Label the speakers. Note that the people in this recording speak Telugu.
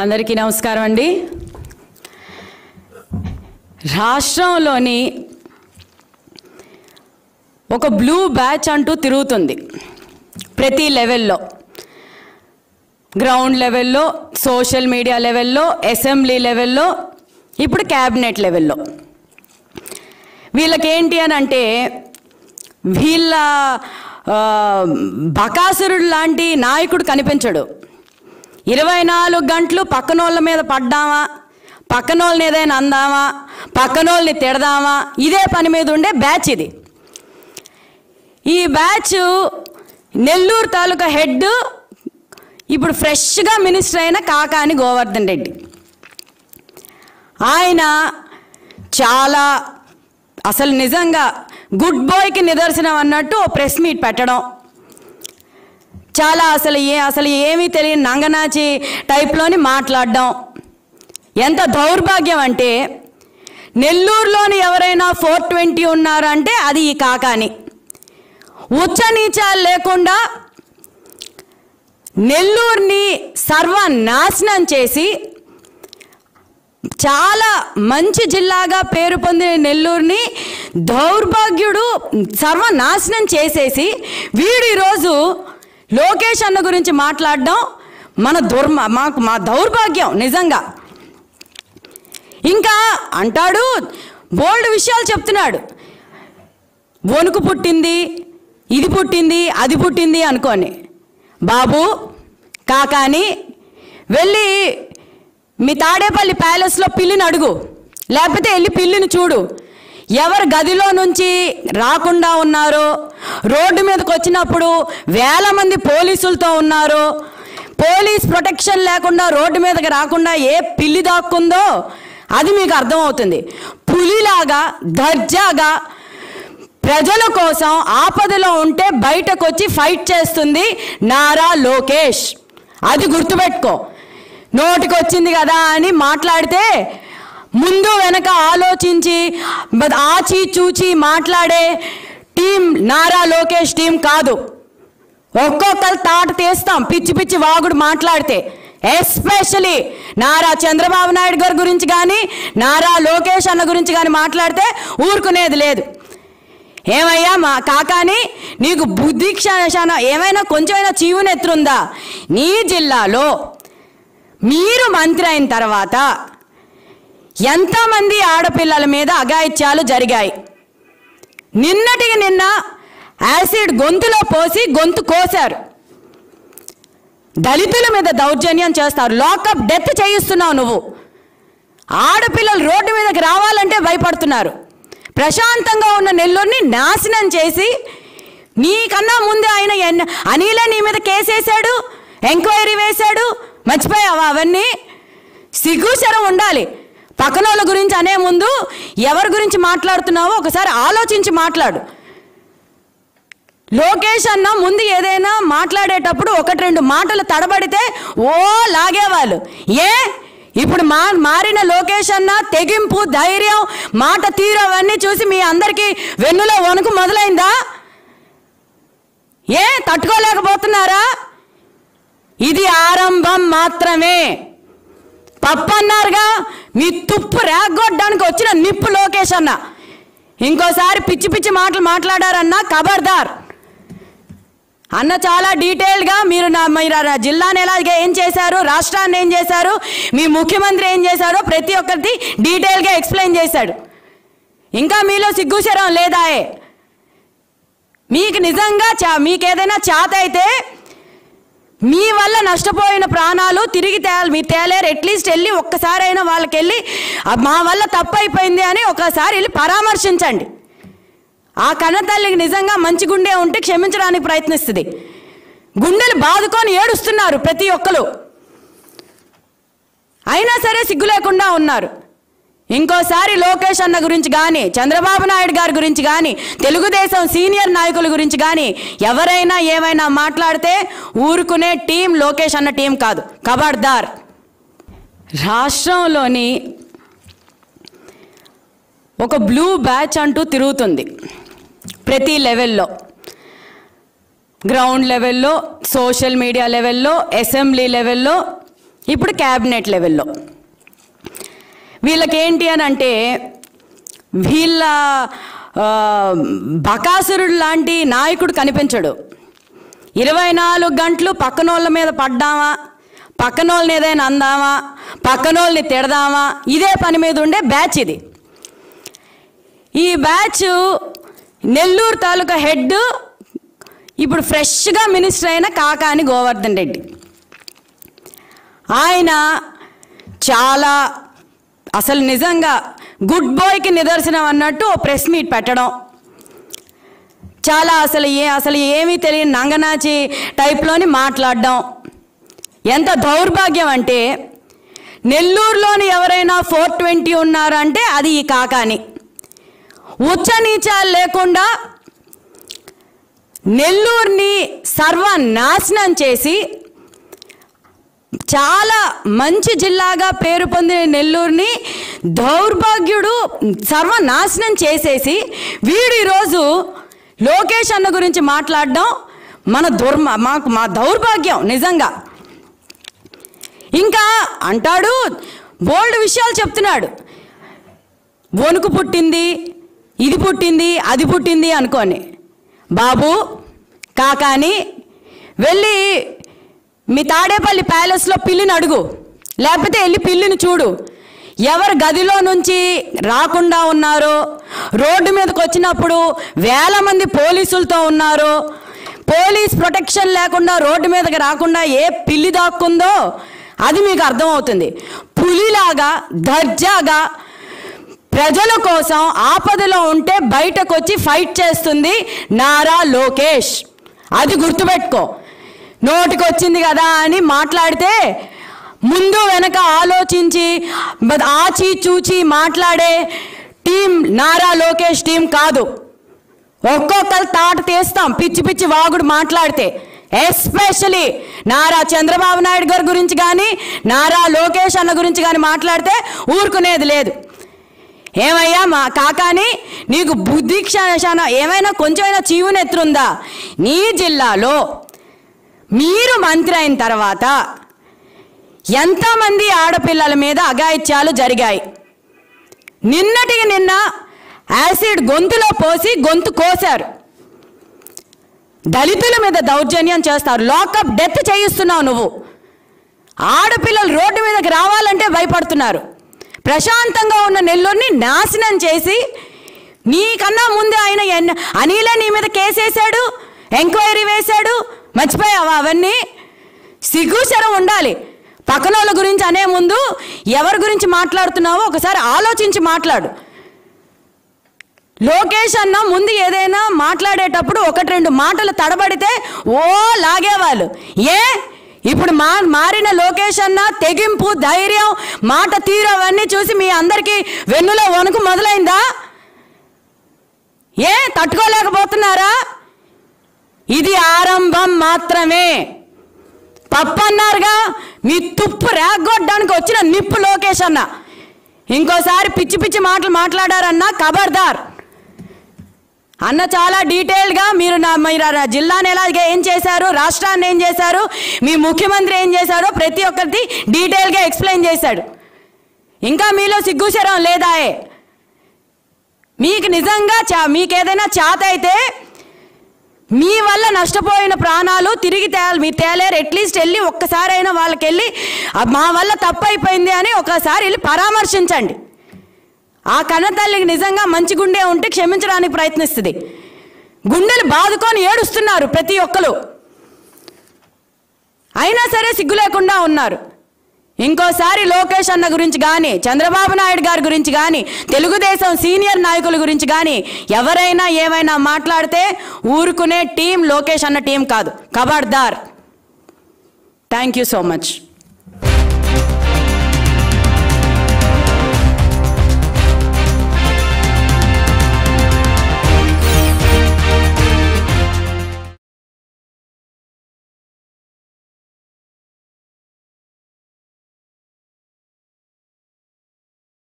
Speaker 1: అందరికీ నమస్కారం అండి రాష్ట్రంలోని ఒక బ్లూ బ్యాచ్ అంటూ తిరుగుతుంది ప్రతి లెవెల్లో గ్రౌండ్ లెవెల్లో సోషల్ మీడియా లెవెల్లో అసెంబ్లీ లెవెల్లో ఇప్పుడు క్యాబినెట్ లెవెల్లో వీళ్ళకేంటి అని అంటే వీళ్ళ ఆ, బకాసురుడు లాంటి నాయకుడు కనిపించడు ఇరవై నాలుగు గంటలు పక్కనోళ్ళ మీద పడ్డామా పక్కనోళ్ళని ఏదైనా అందామా పక్కనోళ్ళని తిడదామా ఇదే పని మీద ఉండే బ్యాచ్ ఇది ఈ బ్యాచ్ నెల్లూరు తాలూకా హెడ్ ఇప్పుడు ఫ్రెష్గా మినిస్టర్ అయిన కాకాని గోవర్ధన్ రెడ్డి ఆయన చాలా అసలు నిజంగా గుడ్ బాయ్కి నిదర్శనం అన్నట్టు ఓ ప్రెస్ మీట్ పెట్టడం చాలా అసలు ఏ అసలు ఏమీ తెలియని నంగనాచి టైప్లోని మాట్లాడడం ఎంత దౌర్భాగ్యం అంటే నెల్లూరులోని ఎవరైనా ఫోర్ ట్వంటీ ఉన్నారంటే అది ఈ కాకాని ఉచ్చ నీచాలు లేకుండా నెల్లూరుని సర్వనాశనం చేసి చాలా మంచి జిల్లాగా పేరు పొందిన నెల్లూరుని దౌర్భాగ్యుడు సర్వనాశనం చేసేసి వీడు ఈరోజు లోకేష్ అన్న గురించి మాట్లాడడం మన దుర్మ మాకు మా దౌర్భాగ్యం నిజంగా ఇంకా అంటాడు బోల్డ్ విషయాలు చెప్తున్నాడు వణుకు పుట్టింది ఇది పుట్టింది అది పుట్టింది అనుకోని బాబు కాకాని వెళ్ళి మీ తాడేపల్లి ప్యాలెస్లో పిల్లిని అడుగు లేకపోతే వెళ్ళి పిల్లిని చూడు ఎవరు గదిలో నుంచి రాకుండా ఉన్నారో రోడ్డు మీదకి వచ్చినప్పుడు వేల మంది పోలీసులతో ఉన్నారో పోలీస్ ప్రొటెక్షన్ లేకుండా రోడ్డు మీదకి రాకుండా ఏ పిల్లి దాక్కుందో అది మీకు అర్థమవుతుంది పులిలాగా దర్జాగా ప్రజల కోసం ఆపదలో ఉంటే బయటకు వచ్చి ఫైట్ చేస్తుంది నారా లోకేష్ అది గుర్తుపెట్టుకో నోటికి వచ్చింది కదా అని మాట్లాడితే ముందు వెనక ఆలోచించి బ- ఆచి చూచి మాట్లాడే టీం నారా లోకేష్ టీం కాదు ఒక్కొక్కరు తాట తీస్తాం పిచ్చి పిచ్చి వాగుడు మాట్లాడితే ఎస్పెషలీ నారా చంద్రబాబు నాయుడు గారి గురించి కానీ నారా లోకేష్ అన్న గురించి కానీ మాట్లాడితే ఊరుకునేది లేదు ఏమయ్యా మా కాకాని నీకు బుద్ధి క్షణ ఏమైనా కొంచెమైనా చీవునెత్తుందా నీ జిల్లాలో మీరు మంత్రి అయిన తర్వాత ఎంతమంది ఆడపిల్లల మీద అఘాయిత్యాలు జరిగాయి నిన్నటికి నిన్న యాసిడ్ గొంతులో పోసి గొంతు కోశారు దళితుల మీద దౌర్జన్యం చేస్తారు లాకప్ డెత్ చేయిస్తున్నావు నువ్వు ఆడపిల్లలు రోడ్డు మీదకి రావాలంటే భయపడుతున్నారు ప్రశాంతంగా ఉన్న నెల్లూరుని నాశనం చేసి నీకన్నా ముందే ఆయన ఎన్- అనిలే నీ మీద కేసేశాడు ఎంక్వైరీ వేశాడు మర్చిపోయావా అవన్నీ సిగ్గుశరం ఉండాలి పక్కన వాళ్ళ గురించి అనే ముందు ఎవరి గురించి మాట్లాడుతున్నావో ఒకసారి ఆలోచించి మాట్లాడు లోకేష్ అన్న ముందు ఏదైనా మాట్లాడేటప్పుడు ఒకటి రెండు మాటలు తడబడితే ఓ లాగేవాళ్ళు ఏ ఇప్పుడు మా మారిన లోకేష్ అన్న తెగింపు ధైర్యం మాట తీరు అవన్నీ చూసి మీ అందరికీ వెన్నులో వణుకు మొదలైందా ఏ తట్టుకోలేకపోతున్నారా ఇది ఆరంభం మాత్రమే పప్పు అన్నారుగా మీ తుప్పు రేగొట్టడానికి వచ్చిన నిప్పు లోకేష్ అన్న ఇంకోసారి పిచ్చి పిచ్చి మాటలు మాట్లాడారన్నా ఖబర్దార్ అన్న చాలా డీటెయిల్గా మీరు నా మీరు ఆ జిల్లాని ఎలా ఏం చేశారు రాష్ట్రాన్ని ఏం చేశారు మీ ముఖ్యమంత్రి ఏం చేశారో ప్రతి ఒక్కరిది డీటెయిల్గా ఎక్స్ప్లెయిన్ చేశాడు ఇంకా మీలో సిగ్గుశరం లేదాయే మీకు నిజంగా చా మీకు ఏదైనా చేత అయితే మీ వల్ల నష్టపోయిన ప్రాణాలు తిరిగి తే మీరు తేలేరు అట్లీస్ట్ వెళ్ళి ఒక్కసారైనా వాళ్ళకి వెళ్ళి "ఆ, మా వల్ల తప్పు అయిపోయింది అని ఒకసారి వెళ్ళి పరామర్శించండి ఆ కన్నతల్లికి నిజంగా మంచి గుండె ఉంటే క్షమించడానికి ప్రయత్నిస్తుంది గుండెలు బాదుకొని ఏడుస్తున్నారు ప్రతి ఒక్కరు అయినా సరే సిగ్గు లేకుండా ఉన్నారు ఇంకోసారి లోకేష్ అన్న గురించి కానీ చంద్రబాబు నాయుడు గారి గురించి కానీ తెలుగుదేశం సీనియర్ నాయకుల గురించి కానీ ఎవరైనా ఏమైనా మాట్లాడితే ఊరుకునే టీం లోకేష్ అన్న టీం కాదు ఖబర్దార్ రాష్ట్రంలోని ఒక బ్లూ బ్యాచ్ అంటూ తిరుగుతుంది ప్రతి లెవెల్లో గ్రౌండ్ లెవెల్లో సోషల్ మీడియా లెవెల్లో అసెంబ్లీ లెవెల్లో ఇప్పుడు క్యాబినెట్ లెవెల్లో వీళ్ళకేంటి అని అంటే వీళ్ళ ఆ, బకాసురుడు లాంటి నాయకుడు కనిపించడు ఇరవై నాలుగు గంటలు పక్కనోళ్ళ మీద పడ్డామా పక్కనోళ్ళని ఏదైనా అందామా పక్కనోళ్ళని తిడదామా ఇదే పని మీద ఉండే బ్యాచ్ ఇది ఈ బ్యాచ్ నెల్లూరు తాలూకా హెడ్ ఇప్పుడు ఫ్రెష్గా మినిస్టర్ అయిన కాకాని గోవర్ధన్ రెడ్డి ఆయన చాలా అసలు నిజంగా గుడ్ బాయ్కి నిదర్శనం అన్నట్టు ఓ ప్రెస్ మీట్ పెట్టడం చాలా అసలు ఏ అసలు ఏమీ తెలియని నంగనాచి టైప్లోని మాట్లాడడం ఎంత దౌర్భాగ్యం అంటే నెల్లూరులోని ఎవరైనా ఫోర్ ట్వంటీ ఉన్నారంటే అది ఈ కాకాని ఉచ్చ నీచాలు లేకుండా నెల్లూరుని సర్వనాశనం చేసి చాలా మంచి జిల్లాగా పేరు పొందిన నెల్లూరుని దౌర్భాగ్యుడు సర్వనాశనం చేసేసి వీడు ఈరోజు లోకేష్ అన్న గురించి మాట్లాడడం మన దుర్మ మాకు మా దౌర్భాగ్యం నిజంగా ఇంకా అంటాడు బోల్డ్ విషయాలు చెప్తున్నాడు వణుకు పుట్టింది ఇది పుట్టింది అది పుట్టింది అనుకోని బాబు కాకాని వెళ్ళి మీ తాడేపల్లి ప్యాలెస్లో పిల్లిని అడుగు లేకపోతే వెళ్ళి పిల్లిని చూడు ఎవరు గదిలో నుంచి రాకుండా ఉన్నారో రోడ్డు మీదకి వచ్చినప్పుడు వేల మంది పోలీసులతో ఉన్నారో పోలీస్ ప్రొటెక్షన్ లేకుండా రోడ్డు మీదకి రాకుండా ఏ పిల్లి దాక్కుందో అది మీకు అర్థమవుతుంది పులిలాగా దర్జాగా ప్రజల కోసం ఆపదలో ఉంటే బయటకు వచ్చి ఫైట్ చేస్తుంది నారా లోకేష్ అది గుర్తుపెట్టుకో నోటికి వచ్చింది కదా అని మాట్లాడితే ముందు వెనక ఆలోచించి బ- ఆచి చూచి మాట్లాడే టీం నారా లోకేష్ టీం కాదు ఒక్కొక్కరు తాట తీస్తాం పిచ్చి పిచ్చి వాగుడు మాట్లాడితే ఎస్పెషలీ నారా చంద్రబాబు నాయుడు గారి గురించి కానీ నారా లోకేష్ అన్న గురించి కానీ మాట్లాడితే ఊరుకునేది లేదు ఏమయ్యా మా కాకాని నీకు బుద్ధి క్షణ ఏమైనా కొంచెమైనా చీవునెత్తుందా నీ జిల్లాలో మీరు మంత్రి అయిన తర్వాత ఎంతమంది ఆడపిల్లల మీద అఘాయిత్యాలు జరిగాయి నిన్నటికి నిన్న యాసిడ్ గొంతులో పోసి గొంతు కోశారు దళితుల మీద దౌర్జన్యం చేస్తారు లాకప్ డెత్ చేయిస్తున్నావు నువ్వు ఆడపిల్లలు రోడ్డు మీదకి రావాలంటే భయపడుతున్నారు ప్రశాంతంగా ఉన్న నెల్లూరుని నాశనం చేసి నీకన్నా ముందే ఆయన ఎన్- అనిలే నీ మీద కేసేశాడు ఎంక్వైరీ వేశాడు మర్చిపోయావా అవన్నీ సిగ్గుశరం ఉండాలి పక్కన వాళ్ళ గురించి అనే ముందు ఎవరి గురించి మాట్లాడుతున్నావో ఒకసారి ఆలోచించి మాట్లాడు లోకేష్ అన్న ముందు ఏదైనా మాట్లాడేటప్పుడు ఒకటి రెండు మాటలు తడబడితే ఓ లాగేవాళ్ళు ఏ ఇప్పుడు మా మారిన లోకేష్ అన్న తెగింపు ధైర్యం మాట తీరు అవన్నీ చూసి మీ అందరికీ వెన్నులో వణుకు మొదలైందా ఏ తట్టుకోలేకపోతున్నారా ఇది ఆరంభం మాత్రమే పప్పు అన్నారుగా మీ తుప్పు రేగొట్టడానికి వచ్చిన నిప్పు లోకేష్ అన్న ఇంకోసారి పిచ్చి పిచ్చి మాటలు మాట్లాడారన్నా ఖబర్దార్ అన్న చాలా డీటెయిల్గా మీరు నా మీరు ఆ జిల్లాని ఎలా ఏం చేశారు రాష్ట్రాన్ని ఏం చేశారు మీ ముఖ్యమంత్రి ఏం చేశారో ప్రతి ఒక్కరిది డీటెయిల్గా ఎక్స్ప్లెయిన్ చేశాడు ఇంకా మీలో సిగ్గుశరం లేదాయే మీకు నిజంగా చా మీకు ఏదైనా చేత అయితే మీ వల్ల నష్టపోయిన ప్రాణాలు తిరిగి తే మీరు తేలేరు అట్లీస్ట్ వెళ్ళి ఒక్కసారైనా వాళ్ళకి వెళ్ళి "ఆ, మా వల్ల తప్పు అయిపోయింది అని ఒకసారి వెళ్ళి పరామర్శించండి ఆ కన్నతల్లికి నిజంగా మంచి గుండె ఉంటే క్షమించడానికి ప్రయత్నిస్తుంది గుండెలు బాదుకొని ఏడుస్తున్నారు ప్రతి ఒక్కరు అయినా సరే సిగ్గు లేకుండా ఉన్నారు ఇంకోసారి లోకేష్ అన్న గురించి కానీ చంద్రబాబు నాయుడు గారి గురించి కానీ తెలుగుదేశం సీనియర్ నాయకుల గురించి కానీ ఎవరైనా ఏమైనా మాట్లాడితే ఊరుకునే టీం లోకేష్ అన్న టీం కాదు కబర్దార్ థ్యాంక్ యూ సో మచ్